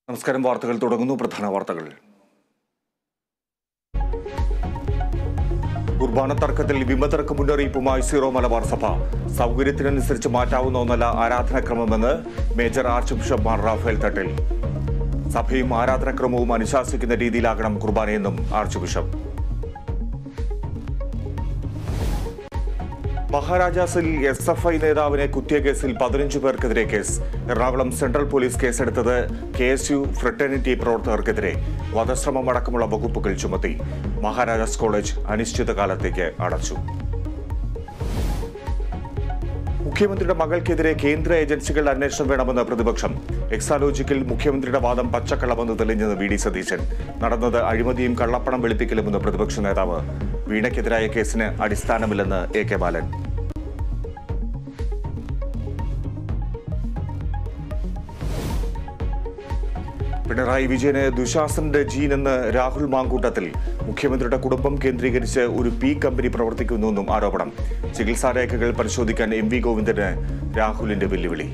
നമസ്കാരം വാർത്തകൾ തുടങ്ങുന്നു പ്രധാന വാർത്തകൾ കുർബാന തർക്കത്തിൽ വിമതർക്ക് മുന്നറിയിപ്പുമായി സീറോ മലബാർ സഭ സൗകര്യത്തിനനുസരിച്ച് മാറ്റാവുന്ന ഒന്നല്ല ആരാധനാക്രമമെന്ന് major archbishop Mar Raphael Thattil സഭയും ആരാധനാക്രമവും അനുശാസിക്കുന്ന രീതിയിലാകണം കുർബാനയെന്നും ആർച്ച് ബിഷപ്പ് മഹാരാജാസിൽ എസ് എഫ് ഐ നേതാവിനെ കുത്തിയ കേസിൽ പതിനഞ്ച് പേർക്കെതിരെ കേസ് എറണാകുളം സെൻട്രൽ പോലീസ് കേസെടുത്തത് കെ എസ് യു ഫ്രട്ടേണിറ്റി പ്രവർത്തകർക്കെതിരെ വധശ്രമം അടക്കമുള്ള വകുപ്പുകൾ ചുമത്തി മഹാരാജാസ് കോളേജ് അനിശ്ചിതകാലത്തേക്ക് അടച്ചു മുഖ്യമന്ത്രിയുടെ മകൾക്കെതിരെ കേന്ദ്ര ഏജൻസികളുടെ അന്വേഷണം വേണമെന്ന് പ്രതിപക്ഷം എക്സാലോജിക്കിൽ മുഖ്യമന്ത്രിയുടെ വാദം പച്ചക്കള്ളമെന്ന് തെളിഞ്ഞത് വി ഡി സതീശൻ നടന്നത് അഴിമതിയും കള്ളപ്പണം വെളുപ്പിക്കലുമെന്ന് പ്രതിപക്ഷ നേതാവ് വീണയ്ക്കെതിരായ കേസിന് അടിസ്ഥാനമില്ലെന്ന് എ കെ ബാലൻ പിണറായി വിജയന് ദുശാസന്റെ ജീൻ എന്ന് രാഹുൽ മാങ്കൂട്ടത്തിൽ മുഖ്യമന്ത്രിയുടെ കുടുംബം കേന്ദ്രീകരിച്ച് ഒരു പി കമ്പനി പ്രവർത്തിക്കുന്നുവെന്നും ആരോപണം ചികിത്സാ രേഖകൾ പരിശോധിക്കാൻ എം വി ഗോവിന്ദന് രാഹുലിന്റെ വെല്ലുവിളി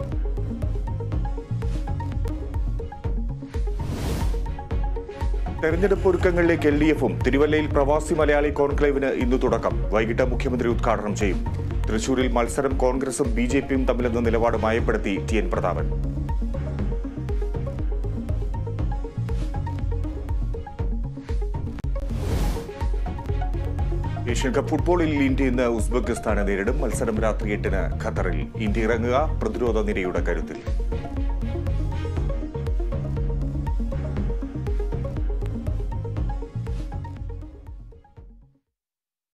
തെരഞ്ഞെടുപ്പ് ഒരുക്കങ്ങളിലേക്ക് എൽ ഡി എഫും തിരുവല്ലയിൽ പ്രവാസി മലയാളി കോൺക്ലേവിന് ഇന്ന് തുടക്കം വൈകിട്ട് മുഖ്യമന്ത്രി ഉദ്ഘാടനം ചെയ്യും തൃശൂരിൽ മത്സരം കോൺഗ്രസും ബി ജെ പിയും തമ്മിലെന്ന നിലപാട് മയപ്പെടുത്തി T N Prathapan Asian cup ഫുട്ബോളിൽ ഇന്ത്യ ഇന്ന് ഉസ്ബെക്കിസ്ഥാനെ നേരിടും മത്സരം രാത്രി എട്ടിന് ഖത്തറിൽ ഇന്ത്യ ഇറങ്ങുക പ്രതിരോധ നിരയുടെ കരുത്തിൽ